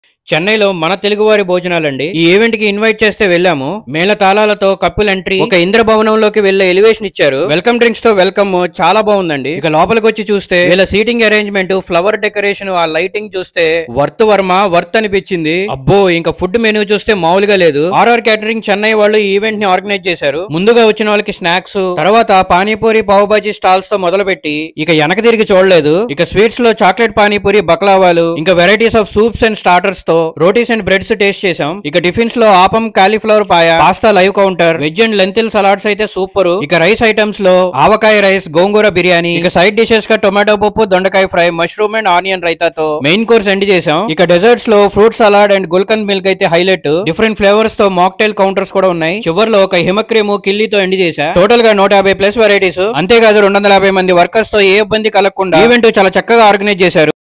చెన్నైలో మన తెలుగువారి భోజనాలండి ఈ ఈవెంట్ కి ఇన్వైట్ చేస్తే వెళ్ళాము మేళ తాళాలతో కప్పుల్ ఎంట్రీ ఒక ఇంద్ర భవనంలోకి వెళ్లే ఎలివేషన్ ఇచ్చారు వెల్కమ్ డ్రింక్స్ తో వెల్కమ్ చాలా బాగుందండి ఇక లోపలికి వచ్చి చూస్తే వీళ్ళ సీటింగ్ అరేంజ్మెంట్ ఫ్లవర్ డెకరేషన్ ఆ లైటింగ్ చూస్తే వర్త్ వర్మ వర్త్ అనిపించింది అబ్బో ఇంకా ఫుడ్ మెనూ చూస్తే మామూలుగా లేదు ఆర్ఆర్ క్యాటరింగ్ చెన్నై వాళ్ళు ఈ ఈవెంట్ ని ఆర్గనైజ్ చేశారు ముందుగా వచ్చిన వాళ్ళకి స్నాక్స్ తర్వాత పానీపూరి పావుబాజీ స్టాల్స్ తో మొదలుపెట్టి ఇక వెనక తిరిగి చూడలేదు ఇక స్వీట్స్ లో చాక్లెట్ పానీపూరి బక్లావాలు ఇంకా varieties of soups and starters తో రోటీస్ అండ్ బ్రెడ్స్ టేస్ట్ చేసాం ఇక టిఫిన్స్ లో appam cauliflower paya pasta live counter veg and lentil salads అయితే సూపర్ ఇక రైస్ ఐటమ్స్ లో ఆవకాయ రైస్ గోంగూర బిర్యానీ ఇక సైడ్ డిషెస్ గా టొమాటో పప్పు దొండకాయ ఫ్రై మష్రూమ్ అండ్ ఆనియన్ రైతాతో మెయిన్ కోర్స్ ఎండ్ చేసాం ఇక డెజర్ట్స్ లో fruit salad and gulkand milk అయితే హైలైట్ డిఫరెంట్ ఫ్లేవర్స్ తో మాక్టైల్ కౌంటర్స్ కూడా ఉన్నాయి చివర్లో ఒక హిమక్రీము కిల్లీతో ఎండ్ చేశా టోటల్ గా నూట యాభై ప్లస్ వెరైటీస్ అంతేకాదు రెండు వందల యాభై మంది వర్కర్స్ తో ఏ ఇబ్బంది కలగకుండా ఈవెంట్ చాలా చక్కగా ఆర్గనైజ్ చేశారు